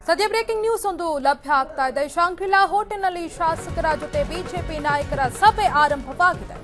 ಸದ್ಯ breaking news ಒಂದು ಲಭ್ಯ ಆಗ್ತಾ ಇದೆ ಶಾಂಗ್ರಿಲಾ ಹೋಟೆಲ್ನಲ್ಲಿ ಶಾಸಕರ ಜೊತೆ ಬಿಜೆಪಿ ನಾಯಕರ ಸಭೆ ಆರಂಭವಾಗಿದೆ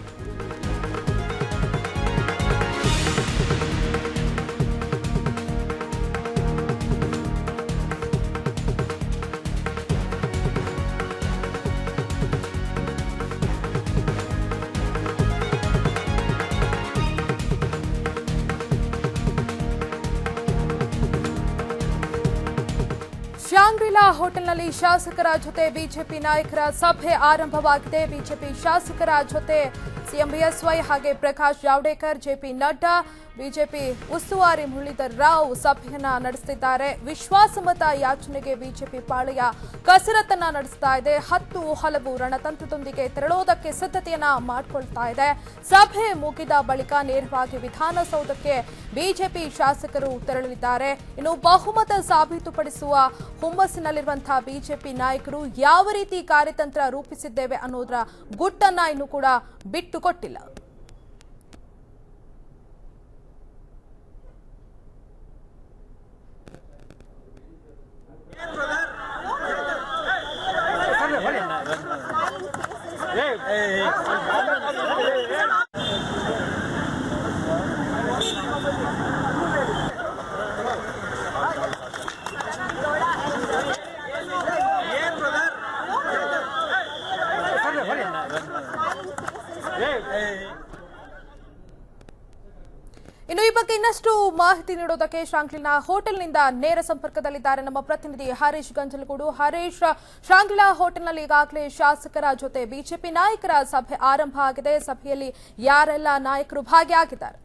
ಶಾಂಗ್ರಿಲಾ ಹೋಟೆಲ್ನಲ್ಲಿ ಶಾಸಕರ ಜೊತೆ ಬಿಜೆಪಿ ನಾಯಕರ ಸಭೆ ಆರಂಭವಾಗಿದೆ ಬಿಜೆಪಿ ಶಾಸಕರ ಜೊತೆ ಸಿಎಂ ಬಿಎಸ್ವೈ ಹಾಗೆ ಪ್ರಕಾಶ್ ಜಾವಡೇಕರ್ ಜೆಪಿ ನಡ್ಡಾ ಬಿಜೆಪಿ ಉಸ್ತುವಾರಿ ಮುರಳೀಧರ್ ರಾವ್ ಸಭೆಯನ್ನ ನಡೆಸುತ್ತಿದ್ದಾರೆ ವಿಶ್ವಾಸಮತ ಯಾಚನೆಗೆ ಬಿಜೆಪಿ ಪಾಳೆಯ ಕಸರತ್ತನ್ನ ನಡೆಸ್ತಾ ಇದೆ ಹತ್ತು ಹಲವು ರಣತಂತ್ರದೊಂದಿಗೆ ತೆರಳೋದಕ್ಕೆ ಸಿದ್ಧತೆಯನ್ನ ಮಾಡಿಕೊಳ್ತಾ ಇದೆ ಸಭೆ ಮುಗಿದ ಬಳಿಕ ನೇರವಾಗಿ ವಿಧಾನಸೌಧಕ್ಕೆ ಬಿಜೆಪಿ ಶಾಸಕರು ತೆರಳಲಿದ್ದಾರೆ ಇನ್ನು ಬಹುಮತ ಸಾಬೀತುಪಡಿಸುವ ಹುಮ್ಮಸ್ಸಿನಲ್ಲಿರುವಂತಹ ಬಿಜೆಪಿ ನಾಯಕರು ಯಾವ ರೀತಿ ಕಾರ್ಯತಂತ್ರ ರೂಪಿಸಿದ್ದೇವೆ ಅನ್ನೋದರ ಗುಟ್ಟನ್ನ ಇನ್ನು ಕೂಡ ಬಿಟ್ಟು ಕೊಟ್ಟಿಲ್ಲ ಇನ್ನು ಈ ಬಗ್ಗೆ ಇನ್ನಷ್ಟು ಮಾಹಿತಿ ನೀಡೋದಕ್ಕೆ ಶಾಂಗ್ಲಿಲಾ ಹೋಟೆಲ್ನಿಂದ ನೇರ ಸಂಪರ್ಕದಲ್ಲಿದ್ದಾರೆ ನಮ್ಮ ಪ್ರತಿನಿಧಿ ಹರೀಶ್ ಗಂಜಲಗೂಡು ಹರೀಶ್ ಶಾಂಗ್ಲಿಲಾ ಹೋಟೆಲ್ನಲ್ಲಿ ಈಗಾಗಲೇ ಶಾಸಕರ ಜೊತೆ ಬಿಜೆಪಿ ನಾಯಕರ ಸಭೆ ಆರಂಭ ಆಗಿದೆ ಸಭೆಯಲ್ಲಿ ಯಾರೆಲ್ಲ ನಾಯಕರು ಭಾಗಿಯಾಗಿದ್ದಾರೆ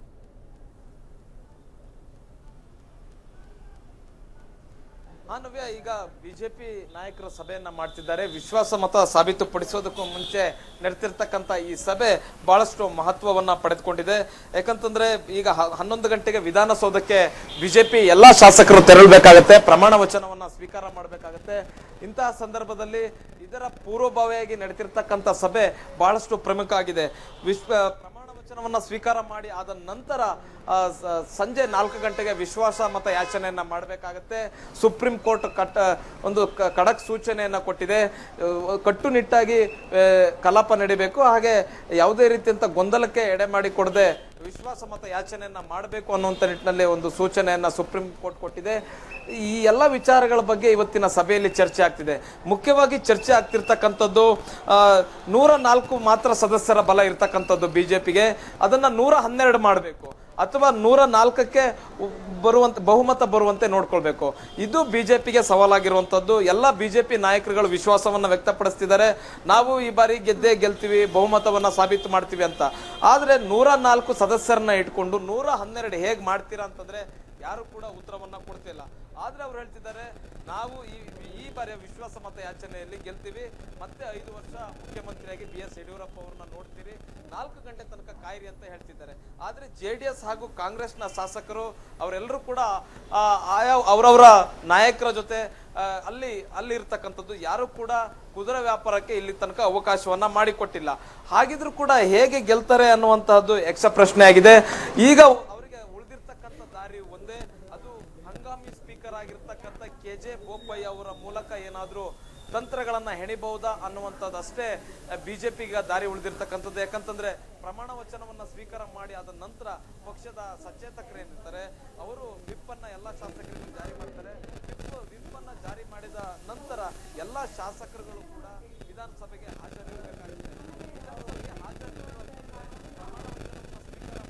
ಆ ನವ್ಯ ಈಗ ಬಿಜೆಪಿ ನಾಯಕರು ಸಭೆಯನ್ನ ಮಾಡ್ತಿದ್ದಾರೆ ವಿಶ್ವಾಸ ಮತ ಸಾಬೀತುಪಡಿಸೋದಕ್ಕೂ ಮುಂಚೆ ನಡೆತಿರ್ತಕ್ಕಂಥ ಈ ಸಭೆ ಬಹಳಷ್ಟು ಮಹತ್ವವನ್ನ ಪಡೆದುಕೊಂಡಿದೆ ಯಾಕಂತಂದ್ರೆ ಈಗ ಹ- ಹನ್ನೊಂದು ಗಂಟೆಗೆ ವಿಧಾನಸೌಧಕ್ಕೆ ಬಿಜೆಪಿ ಎಲ್ಲಾ ಶಾಸಕರು ತೆರಳಬೇಕಾಗತ್ತೆ ಪ್ರಮಾಣ ವಚನವನ್ನ ಸ್ವೀಕಾರ ಮಾಡಬೇಕಾಗತ್ತೆ ಇಂತಹ ಸಂದರ್ಭದಲ್ಲಿ ಇದರ ಪೂರ್ವಭಾವಿಯಾಗಿ ನಡೆತಿರ್ತಕ್ಕಂಥ ಸಭೆ ಬಹಳಷ್ಟು ಪ್ರಮುಖ ಆಗಿದೆ ವಿಶ್ವ ಪ್ರಮಾಣ ವಚನವನ್ನ ಸ್ವೀಕಾರ ಮಾಡಿ ಆದ ನಂತರ ಆ, ಸ- ಸಂಜೆ ನಾಲ್ಕು ಗಂಟೆಗೆ ವಿಶ್ವಾಸ ಮತ ಯಾಚನೆಯನ್ನ ಮಾಡಬೇಕಾಗತ್ತೆ ಸುಪ್ರೀಂ ಕೋರ್ಟ್ ಕಟ್ಟ ಒಂದು ಕ- ಖಡಕ್ ಸೂಚನೆಯನ್ನ ಕೊಟ್ಟಿದೆ ಅಹ್, ಕಟ್ಟುನಿಟ್ಟಾಗಿ ಆ, ಕಲಾಪ ನಡಿಬೇಕು ಹಾಗೆ ಯಾವುದೇ ರೀತಿಯಂತ ಗೊಂದಲಕ್ಕೆ ಎಡೆ ಮಾಡಿ ಕೊಡದೆ ವಿಶ್ವಾಸ ಮತ ಯಾಚನೆಯನ್ನ ಮಾಡಬೇಕು ಅನ್ನುವಂಥ ನಿಟ್ಟಿನಲ್ಲಿ ಒಂದು ಸೂಚನೆಯನ್ನ ಸುಪ್ರೀಂ ಕೋರ್ಟ್ ಕೊಟ್ಟಿದೆ ಈ ಎಲ್ಲ ವಿಚಾರಗಳ ಬಗ್ಗೆ ಇವತ್ತಿನ ಸಭೆಯಲ್ಲಿ ಚರ್ಚೆ ಆಗ್ತಿದೆ ಮುಖ್ಯವಾಗಿ ಚರ್ಚೆ ಆಗ್ತಿರ್ತಕ್ಕಂಥದ್ದು ಆ, ನೂರ ನಾಲ್ಕು ಮಾತ್ರ ಸದಸ್ಯರ ಬಲ ಇರ್ತಕ್ಕಂಥದ್ದು ಬಿಜೆಪಿಗೆ ಅದನ್ನ ನೂರ ಹನ್ನೆರಡು ಮಾಡಬೇಕು ಅಥವಾ ನೂರ ನಾಲ್ಕಕ್ಕೆ ಬರುವಂತ ಬಹುಮತ ಬರುವಂತೆ ನೋಡ್ಕೊಳ್ಬೇಕು ಇದು ಬಿಜೆಪಿಗೆ ಸವಾಲಾಗಿರುವಂತದ್ದು ಎಲ್ಲ ಬಿಜೆಪಿ ನಾಯಕರುಗಳು ವಿಶ್ವಾಸವನ್ನ ವ್ಯಕ್ತಪಡಿಸ್ತಿದ್ದಾರೆ ನಾವು ಈ ಬಾರಿ ಗೆದ್ದೇ ಗೆಲ್ತೀವಿ ಬಹುಮತವನ್ನ ಸಾಬೀತು ಮಾಡ್ತೀವಿ ಅಂತ ಆದ್ರೆ ನೂರ ನಾಲ್ಕು ಸದಸ್ಯರನ್ನ ಇಟ್ಕೊಂಡು ನೂರ ಹನ್ನೆರಡು ಹೇಗ್ ಮಾಡ್ತೀರಾ ಅಂತಂದ್ರೆ ಯಾರು ಕೂಡ ಉತ್ತರವನ್ನ ಕೊಡ್ತಿಲ್ಲ ಆದ್ರೆ ಅವ್ರು ಹೇಳ್ತಿದ್ದಾರೆ ನಾವು ಈ ಈ ಬಾರಿಯ ವಿಶ್ವಾಸ ಮತ ಯಾಚನೆಯಲ್ಲಿ ಗೆಲ್ತೀವಿ ಮತ್ತೆ ಐದು ವರ್ಷ ಮುಖ್ಯಮಂತ್ರಿಯಾಗಿ ಬಿ ಎಸ್ ಯಡಿಯೂರಪ್ಪ ಅವ್ರನ್ನ ನೋಡ್ತೀವಿ ನಾಲ್ಕು ಗಂಟೆ ತನಕ ಕಾಯಿರಿ ಅಂತ ಹೇಳ್ತಿದ್ದಾರೆ ಆದ್ರೆ ಜೆ ಡಿ ಎಸ್ ಹಾಗೂ ಕಾಂಗ್ರೆಸ್ನ ಶಾಸಕರು ಅವರೆಲ್ಲರೂ ಕೂಡ ಆ, ಆಯಾ ಅವರವರ ನಾಯಕರ ಜೊತೆ ಆ, ಅಲ್ಲಿ ಅಲ್ಲಿ ಇರ್ತಕ್ಕಂಥದ್ದು ಯಾರು ಕೂಡ ಕುದುರೆ ವ್ಯಾಪಾರಕ್ಕೆ ಇಲ್ಲಿ ತನಕ ಅವಕಾಶವನ್ನ ಮಾಡಿಕೊಟ್ಟಿಲ್ಲ ಹಾಗಿದ್ರು ಕೂಡ ಹೇಗೆ ಗೆಲ್ತಾರೆ ಅನ್ನುವಂತಹದ್ದು ಯಕ್ಷ ಪ್ರಶ್ನೆ ಆಗಿದೆ ಈಗ ಅವರಿಗೆ ಉಳಿದಿರ್ತಕ್ಕಂಥ ದಾರಿ ಒಂದೇ ಅದು ಹಂಗಾಮಿ ಸ್ಪೀಕರ್ ಆಗಿರ್ತಕ್ಕಂಥ ಕೆ ಜೆ ಬೋಪಯ್ಯ ಅವರ ಮೂಲಕ ಏನಾದ್ರೂ ತಂತ್ರಗಳನ್ನ ಹೆಣಿಬಹುದಾ ಅನ್ನುವಂಥದ್ದು ಅಷ್ಟೇ ಬಿಜೆಪಿಗೆ ದಾರಿ ಉಳಿದಿರ್ತಕ್ಕಂಥದ್ದು ಯಾಕಂತಂದ್ರೆ ಪ್ರಮಾಣ ವಚನವನ್ನ ಸ್ವೀಕಾರ ಮಾಡಿ ಆದ ನಂತರ ಪಕ್ಷದ ಸಚೇತಕರೇನಿರ್ತಾರೆ ಅವರು ವಿಪ್ ಅನ್ನ ಎಲ್ಲಾ ಶಾಸಕರಿಗೆ ಜಾರಿ ಮಾಡ್ತಾರೆ ವಿಪ್ ವಿಪ್ ಅನ್ನ ಜಾರಿ ಮಾಡಿದ ನಂತರ ಎಲ್ಲಾ ಶಾಸಕರುಗಳು ಕೂಡ ವಿಧಾನಸಭೆಗೆ ಹಾಜರಿರಬೇಕಾಗುತ್ತೆ ವಿಧಾನಸಭೆಗೆ ಹಾಜರಿರುವ ಪ್ರಮಾಣ ವಚನವನ್ನ ಸ್ವೀಕಾರ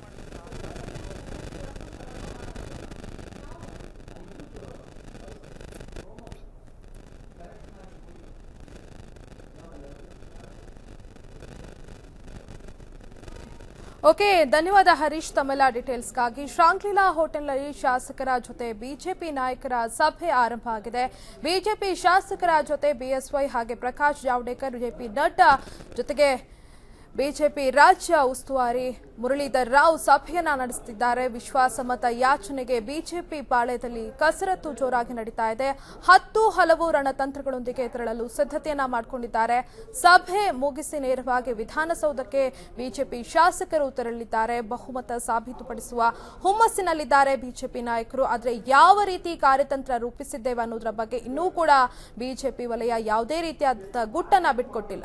ಮಾಡಿದ ಓಕೆ ಧನ್ಯವಾದ ಹರೀಶ್ ತಮ್ಮೆಲ್ಲ ಡೀಟೇಲ್ಸ್ಗಾಗಿ ಶಾಂಗ್ಲಿಲಾ ಹೋಟೆಲ್ನಲ್ಲಿ ಶಾಸಕರ ಜೊತೆ ಬಿಜೆಪಿ ನಾಯಕರ ಸಭೆ ಆರಂಭ ಆಗಿದೆ ಬಿಜೆಪಿ ಶಾಸಕರ ಜೊತೆ ಬಿಎಸ್ವೈ ಹಾಗೆ ಪ್ರಕಾಶ್ ಜಾವಡೇಕರ್ ಜೆಪಿ ನಡ್ಡಾ ಜೊತೆಗೆ ಬಿಜೆಪಿ ರಾಜ್ಯ ಉಸ್ತುವಾರಿ ಮುರಳೀಧರ್ ರಾವ್ ಸಭೆಯನ್ನ ನಡೆಸುತ್ತಿದ್ದಾರೆ ವಿಶ್ವಾಸಮತ ಯಾಚನೆಗೆ ಬಿಜೆಪಿ ಪಾಳ್ಯದಲ್ಲಿ ಕಸರತ್ತು ಜೋರಾಗಿ ನಡೀತಾ ಇದೆ ಹತ್ತು ಹಲವು ರಣತಂತ್ರಗಳೊಂದಿಗೆ ತೆರಳಲು ಸಿದ್ಧತೆಯನ್ನ ಮಾಡಿಕೊಂಡಿದ್ದಾರೆ ಸಭೆ ಮುಗಿಸಿ ನೇರವಾಗಿ ವಿಧಾನಸೌಧಕ್ಕೆ ಬಿಜೆಪಿ ಶಾಸಕರು ತೆರಳಿದ್ದಾರೆ ಬಹುಮತ ಸಾಬೀತುಪಡಿಸುವ ಹುಮ್ಮಸ್ಸಿನಲ್ಲಿದ್ದಾರೆ ಬಿಜೆಪಿ ನಾಯಕರು ಆದರೆ ಯಾವ ರೀತಿ ಕಾರ್ಯತಂತ್ರ ರೂಪಿಸಿದ್ದೇವೆ ಅನ್ನೋದರ ಬಗ್ಗೆ ಇನ್ನೂ ಕೂಡ ಬಿಜೆಪಿ ವಲಯ ಯಾವುದೇ ರೀತಿಯಾದ ಗುಟ್ಟನ್ನ ಬಿಟ್ಕೊಟ್ಟಿಲ್ಲ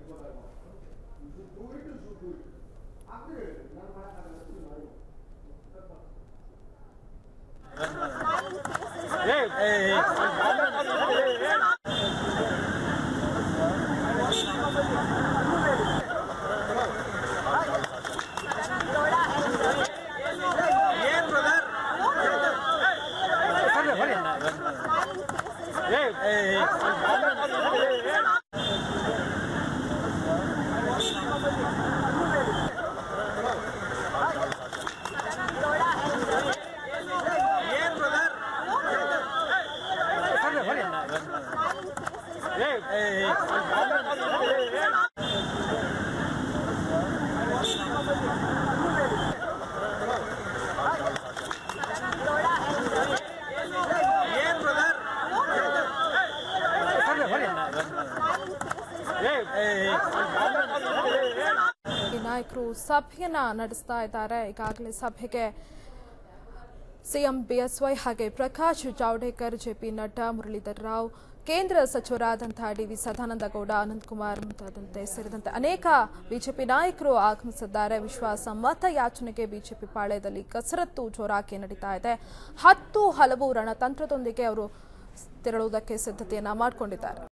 ಈ ನಾಯಕರು ಸಭೆಯನ್ನ ನಡೆಸ್ತಾ ಇದ್ದಾರೆ ಈಗಾಗಲೇ ಸಭೆಗೆ ಸಿಎಂ ಬಿಎಸ್ವೈ ಹಾಗೆ ಪ್ರಕಾಶ್ ಜಾವಡೇಕರ್ ಜೆಪಿ ನಡ್ಡಾ ಮುರಳೀಧರ್ ರಾವ್ ಕೇಂದ್ರ ಸಚಿವರಾದಂತಹ ಡಿವಿ ಸದಾನಂದ ಗೌಡ ಅನಂತಕುಮಾರ್ ಮುಂತಾದಂತೆ ಸೇರಿದಂತೆ ಅನೇಕ ಬಿಜೆಪಿ ನಾಯಕರು ಆಗಮಿಸಿದ್ದಾರೆ ವಿಶ್ವಾಸ ಮತ ಯಾಚನೆಗೆ ಬಿಜೆಪಿ ಪಾಳ್ಯದಲ್ಲಿ ಕಸರತ್ತು ಜೋರಾಗಿ ನಡೀತಾ ಇದೆ ಹತ್ತು ಹಲವು ರಣತಂತ್ರದೊಂದಿಗೆ ಅವರು ತೆರಳುವುದಕ್ಕೆ ಸಿದ್ಧತೆಯನ್ನ ಮಾಡಿಕೊಂಡಿದ್ದಾರೆ